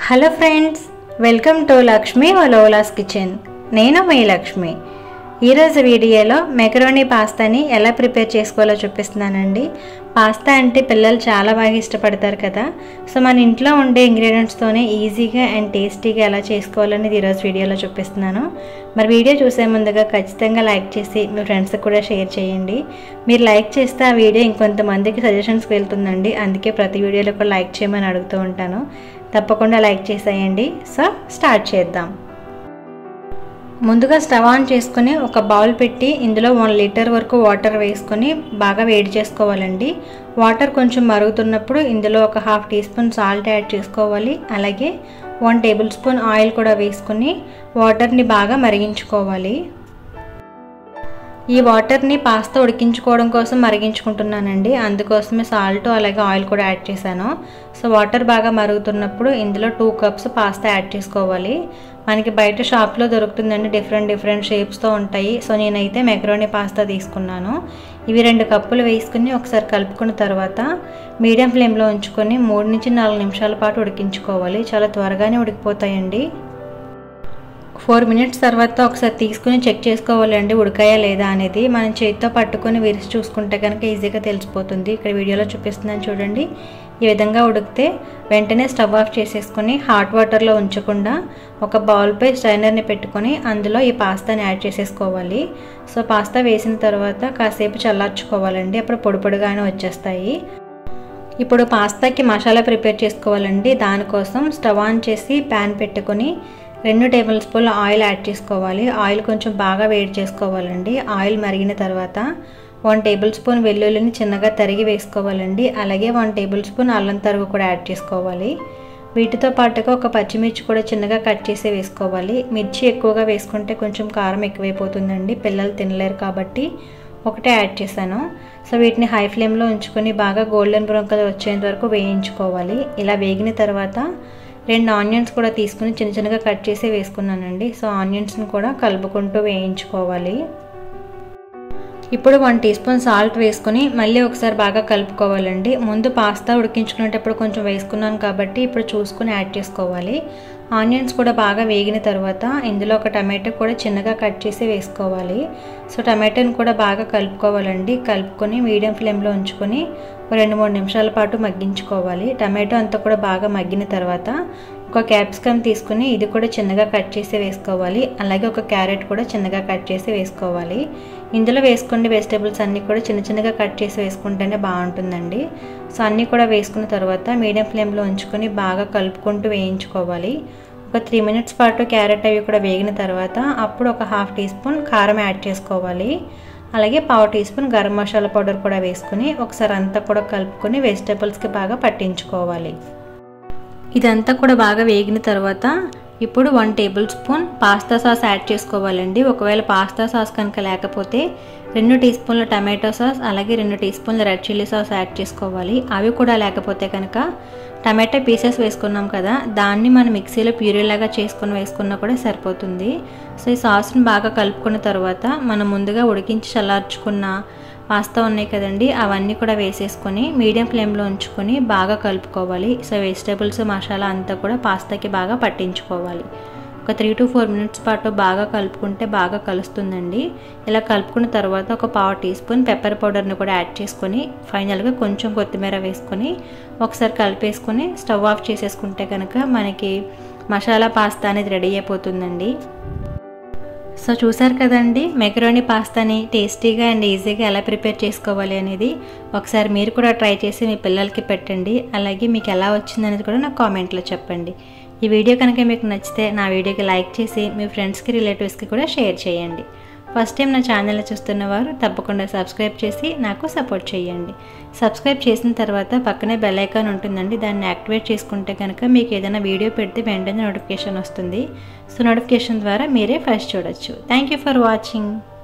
hello friends welcome to Lakshmi వలోలాస్ kitchen నేను మీ లక్ష్మి ఈరోజు వీడియోలో మెకరోనీ పాస్తాని ఎలా ప్రిపేర్ చేసుకోవాలో చూపిస్తున్నానండి పాస్తా అంటే పిల్లలు చాలా బాగా ఇష్టపడతారు కదా సో మన ఇంట్లో ఉండే ఇంగ్రీడియంట్స్తోనే ఈజీగా అండ్ టేస్టీగా ఎలా చేసుకోవాలనేది ఈరోజు వీడియోలో చూపిస్తున్నాను మరి వీడియో చూసే ముందుగా ఖచ్చితంగా లైక్ చేసి మీ ఫ్రెండ్స్కి కూడా షేర్ చేయండి మీరు లైక్ చేస్తే ఆ వీడియో ఇంకొంతమందికి సజెషన్స్కి వెళ్తుందండి అందుకే ప్రతి వీడియోలో కూడా లైక్ చేయమని అడుగుతూ ఉంటాను తప్పకుండా లైక్ చేసేయండి సో స్టార్ట్ చేద్దాం ముందుగా స్టవ్ ఆన్ చేసుకుని ఒక బౌల్ పెట్టి ఇందులో వన్ లీటర్ వరకు వాటర్ వేసుకొని బాగా వేడి చేసుకోవాలండి వాటర్ కొంచెం మరుగుతున్నప్పుడు ఇందులో ఒక half teaspoon salt add చేసుకోవాలి అలాగే వన్ టేబుల్ స్పూన్ ఆయిల్ కూడా వేసుకుని వాటర్ని బాగా మరిగించుకోవాలి ఈ వాటర్ని పాస్తా ఉడికించుకోవడం కోసం మరిగించుకుంటున్నానండి అందుకోసమే సాల్ట్ అలాగే ఆయిల్ కూడా యాడ్ చేశాను సో వాటర్ బాగా మరుగుతున్నప్పుడు ఇందులో టూ కప్స్ పాస్తా యాడ్ చేసుకోవాలి మనకి బయట షాప్లో దొరుకుతుందండి డిఫరెంట్ డిఫరెంట్ షేప్స్తో ఉంటాయి సో నేనైతే మెక్రోనీ పాస్తా తీసుకున్నాను ఇవి రెండు కప్పులు వేసుకుని ఒకసారి కలుపుకున్న తర్వాత మీడియం ఫ్లేమ్లో ఉంచుకొని మూడు నుంచి నాలుగు నిమిషాల పాటు ఉడికించుకోవాలి చాలా త్వరగానే ఉడికిపోతాయండి ఫోర్ మినిట్స్ తర్వాత ఒకసారి తీసుకుని చెక్ చేసుకోవాలండి ఉడకాయా లేదా అనేది మనం చేతితో పట్టుకొని విరిచి చూసుకుంటే కనుక ఈజీగా తెలిసిపోతుంది ఇక్కడ వీడియోలో చూపిస్తున్నాను చూడండి ఈ విధంగా ఉడికితే వెంటనే స్టవ్ ఆఫ్ చేసేసుకొని హాట్ వాటర్లో ఉంచకుండా ఒక బౌల్పై స్ట్రైనర్ని పెట్టుకొని అందులో ఈ పాస్తాని యాడ్ చేసేసుకోవాలి సో పాస్తా వేసిన తర్వాత కాసేపు చల్లార్చుకోవాలండి అప్పుడు పొడి పొడిగానే వచ్చేస్తాయి ఇప్పుడు పాస్తాకి మసాలా ప్రిపేర్ చేసుకోవాలండి దానికోసం స్టవ్ ఆన్ చేసి ప్యాన్ పెట్టుకొని రెండు టేబుల్ స్పూన్ల ఆయిల్ యాడ్ చేసుకోవాలి ఆయిల్ కొంచెం బాగా వేడి చేసుకోవాలండి ఆయిల్ మరిగిన తర్వాత వన్ టేబుల్ స్పూన్ వెల్లుల్లిని చిన్నగా తరిగి వేసుకోవాలండి అలాగే వన్ టేబుల్ స్పూన్ అల్లం తరుగు కూడా యాడ్ చేసుకోవాలి వీటితో పాటుగా ఒక పచ్చిమిర్చి కూడా చిన్నగా కట్ చేసి వేసుకోవాలి మిర్చి ఎక్కువగా వేసుకుంటే కొంచెం కారం ఎక్కువైపోతుందండి పిల్లలు తినలేరు కాబట్టి ఒకటే యాడ్ చేశాను సో వీటిని హై ఫ్లేమ్లో ఉంచుకొని బాగా గోల్డెన్ బ్రౌన్ కలర్ వచ్చేంత వరకు వేయించుకోవాలి ఇలా వేగిన తర్వాత రెండు ఆనియన్స్ కూడా తీసుకుని చిన్న చిన్నగా కట్ చేసి వేసుకున్నానండి సో ఆనియన్స్ని కూడా కలుపుకుంటూ వేయించుకోవాలి ఇప్పుడు వన్ టీ స్పూన్ సాల్ట్ వేసుకొని మళ్ళీ ఒకసారి బాగా కలుపుకోవాలండి ముందు పాస్తా ఉడికించుకునేటప్పుడు కొంచెం వేసుకున్నాను కాబట్టి ఇప్పుడు చూసుకుని యాడ్ చేసుకోవాలి ఆనియన్స్ కూడా బాగా వేగిన తర్వాత ఇందులో ఒక టమాటో కూడా చిన్నగా కట్ చేసి వేసుకోవాలి సో టమాటోని కూడా బాగా కలుపుకోవాలండి కలుపుకొని మీడియం ఫ్లేమ్లో ఉంచుకొని రెండు మూడు నిమిషాల పాటు మగ్గించుకోవాలి టమాటో అంతా కూడా బాగా మగ్గిన తర్వాత ఒక క్యాప్సికమ్ తీసుకుని ఇది కూడా చిన్నగా కట్ చేసి వేసుకోవాలి అలాగే ఒక క్యారెట్ కూడా చిన్నగా కట్ చేసి వేసుకోవాలి ఇందులో వేసుకునే వెజిటేబుల్స్ అన్నీ కూడా చిన్న చిన్నగా కట్ చేసి వేసుకుంటేనే బాగుంటుందండి సో అన్నీ కూడా వేసుకున్న తర్వాత మీడియం ఫ్లేమ్లో ఉంచుకొని బాగా కలుపుకుంటూ వేయించుకోవాలి ఒక త్రీ మినిట్స్ పాటు క్యారెట్ అవి కూడా వేగిన తర్వాత అప్పుడు ఒక హాఫ్ టీ స్పూన్ కారం యాడ్ చేసుకోవాలి అలాగే పావు teaspoon garam masala powder కూడా వేసుకుని ఒకసారి అంతా కూడా కలుపుకొని వెజిటేబుల్స్కి బాగా పట్టించుకోవాలి ఇదంతా కూడా బాగా వేగిన తర్వాత ఇప్పుడు one tablespoon pasta sauce add చేసుకోవాలండి ఒకవేళ పాస్తా సాస్ కనుక లేకపోతే రెండు టీ స్పూన్ల టమాటో సాస్ అలాగే రెండు టీ స్పూన్ల రెడ్ చిల్లీ సాస్ యాడ్ చేసుకోవాలి అవి కూడా లేకపోతే కనుక టమాటో పీసెస్ వేసుకున్నాం కదా దాన్ని మనం మిక్సీలో ప్యూరీలాగా చేసుకొని వేసుకున్నా కూడా సరిపోతుంది సో ఈ సాస్ని బాగా కలుపుకున్న తర్వాత మనం ముందుగా ఉడికించి చల్లార్చుకున్న పాస్తా ఉన్నాయి కదండి అవన్నీ కూడా వేసేసుకొని మీడియం ఫ్లేమ్లో ఉంచుకొని బాగా కలుపుకోవాలి సో వెజిటేబుల్స్ మసాలా అంతా కూడా పాస్తాకి బాగా పట్టించుకోవాలి ఒక త్రీ టు ఫోర్ మినిట్స్ పాటు బాగా కలుపుకుంటే బాగా కలుస్తుందండి ఇలా కలుపుకున్న తర్వాత ఒక పావు టీ స్పూన్ పెప్పర్ పౌడర్ని కూడా యాడ్ చేసుకొని ఫైనల్గా కొంచెం కొత్తిమీర వేసుకొని ఒకసారి కలిపేసుకొని స్టవ్ ఆఫ్ చేసేసుకుంటే కనుక మనకి మసాలా పాస్తా అనేది రెడీ అయిపోతుందండి సో చూసారు కదండి మెకరోని పాస్తాని టేస్టీగా అండ్ ఈజీగా ఎలా ప్రిపేర్ చేసుకోవాలి అనేది ఒకసారి మీరు కూడా ట్రై చేసి మీ పిల్లలకి పెట్టండి అలాగే మీకు ఎలా వచ్చింది అనేది కూడా నాకు కామెంట్లో చెప్పండి ఈ వీడియో కనుక మీకు నచ్చితే నా వీడియోకి లైక్ చేసి మీ ఫ్రెండ్స్కి రిలేటివ్స్కి కూడా షేర్ చేయండి ఫస్ట్ టైం నా ఛానల్ని చూస్తున్న వారు తప్పకుండా సబ్స్క్రైబ్ చేసి నాకు సపోర్ట్ చేయండి సబ్స్క్రైబ్ చేసిన తర్వాత పక్కనే బెల్ ఐకాన్ ఉంటుందండి దాన్ని యాక్టివేట్ చేసుకుంటే కనుక మీకు ఏదైనా వీడియో పెడితే వెంటనే నోటిఫికేషన్ వస్తుంది సో నోటిఫికేషన్ ద్వారా మీరే ఫస్ట్ చూడొచ్చు థ్యాంక్ యూ ఫర్ వాచింగ్